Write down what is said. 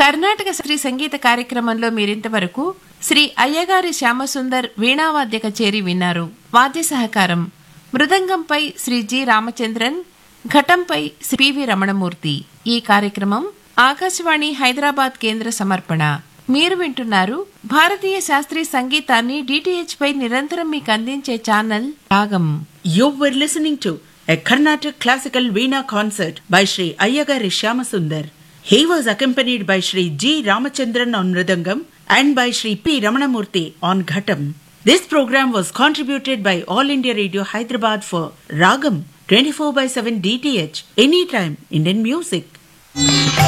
కర్ణాటక శ్రీ సంగీత కార్యక్రమంలో మీరింతవరకు శ్రీ అయ్యగారి శ్యామసుందర్ వీణావాద్య కచేరి విన్నారు వాద్య సహకారం మృదంగంపై శ్రీ జి రామచంద్రన్ ఘటంపై శ్రీ పివి రమణమూర్తి ఈ కార్యక్రమం ఆకాశవాణి హైదరాబాద్ కేంద్ర సమర్పణ మీరు వింటున్నారు భారతీయ శాస్త్రీయ సంగీతాన్ని డిటిహెచ్ పై నిరంతరం మీకు అందించే ఛానల్ రాగం You were listening to a Carnatic classical Veena concert by Sri Ayyagari Shyamasundar. He was accompanied by Sri G. Ramachandran on Mridangam and by Sri P. Ramanamurthy on Ghatam. This program was contributed by All India Radio Hyderabad for Ragam 24 by 7 DTH, anytime Indian music.